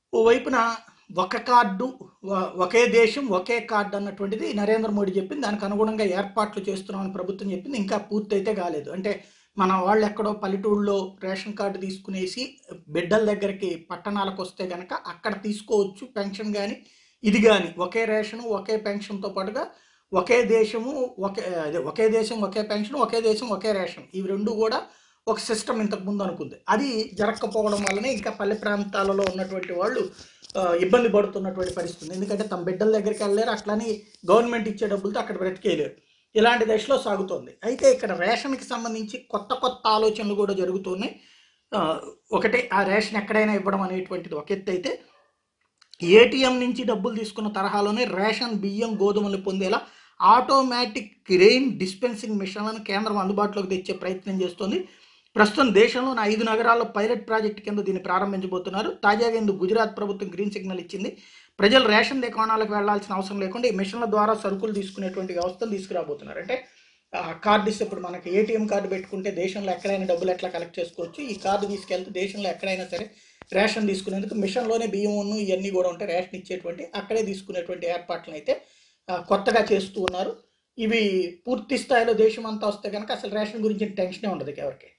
ఓవైపున ఒక కార్డు వ- ఒకే దేశం ఒకే కార్డు అన్నటువంటిది నరేంద్ర మోడీ చెప్పింది దానికి అనుగుణంగా ఏర్పాట్లు చేస్తున్నామని ప్రభుత్వం చెప్పింది ఇంకా పూర్తయితే కాలేదు అంటే మన వాళ్ళు ఎక్కడో పల్లెటూళ్ళలో రేషన్ కార్డు తీసుకునేసి బిడ్డల దగ్గరికి పట్టణాలకు వస్తే కనుక అక్కడ తీసుకోవచ్చు పెన్షన్ కానీ ఇది కానీ ఒకే రేషను ఒకే పెన్షన్తో పాటుగా ఒకే దేశము ఒకే అదే ఒకే దేశం ఒకే పెన్షన్ ఒకే దేశం ఒకే రేషన్ ఇవి రెండు కూడా ఒక సిస్టమ్ ఇంతకు ముందు అనుకుంది అది జరగకపోవడం వల్లనే ఇంకా పల్లె ప్రాంతాలలో ఉన్నటువంటి వాళ్ళు ఆ, ఇబ్బంది పడుతున్నటువంటి పరిస్థితి ఉంది ఎందుకంటే తమ బిడ్డల దగ్గరికి వెళ్ళలేరు అట్లని గవర్నమెంట్ ఇచ్చే డబ్బులతో అక్కడ బ్రతికేయలేరు ఇలాంటి దశలో సాగుతోంది అయితే ఇక్కడ రేషన్కి సంబంధించి కొత్త కొత్త ఆలోచనలు కూడా జరుగుతున్నాయి ఆ, ఒకటి ఆ రేషన్ ఎక్కడైనా ఇవ్వడం అనేటువంటిది ఒక ఎత్తు అయితే ఏటీఎం నుంచి డబ్బులు తీసుకున్న తరహాలోనే రేషన్ బియ్యం గోధుమలు పొందేలా ఆటోమేటిక్ గ్రెయిన్ డిస్పెన్సింగ్ మిషన్లను కేంద్రం అందుబాటులోకి తెచ్చే ప్రయత్నం చేస్తోంది ప్రస్తుతం దేశంలోని ఐదు నగరాల్లో పైలట్ ప్రాజెక్ట్ కింద దీన్ని ప్రారంభించబోతున్నారు తాజాగా ఇందుకు గుజరాత్ ప్రభుత్వం గ్రీన్ సిగ్నల్ ఇచ్చింది ప్రజలు రేషన్ దుకాణాలకు వెళ్లాల్సిన అవసరం లేకుండా ఈ మిషన్ల ద్వారా సరుకులు తీసుకునేటువంటి వ్యవస్థను తీసుకురాబోతున్నారు అంటే ఆ, కార్డు ఇస్తే ఇప్పుడు మనకి ఏటీఎం కార్డు పెట్టుకుంటే దేశంలో ఎక్కడైనా డబ్బులు ఎట్లా కలెక్ట్ చేసుకోవచ్చు ఈ కార్డు తీసుకెళ్తే దేశంలో ఎక్కడైనా సరే రేషన్ తీసుకునేందుకు మిషన్లోనే బియ్యం ఇవన్నీ కూడా ఉంటాయి రేషన్ ఇచ్చేటువంటి అక్కడే తీసుకునేటువంటి ఏర్పాట్లను అయితే ఆ, కొత్తగా చేస్తూ ఉన్నారు ఇవి పూర్తి స్థాయిలో దేశం అంతా వస్తే కనుక అసలు రేషన్ గురించి టెన్షనే ఉండదు ఎవరికి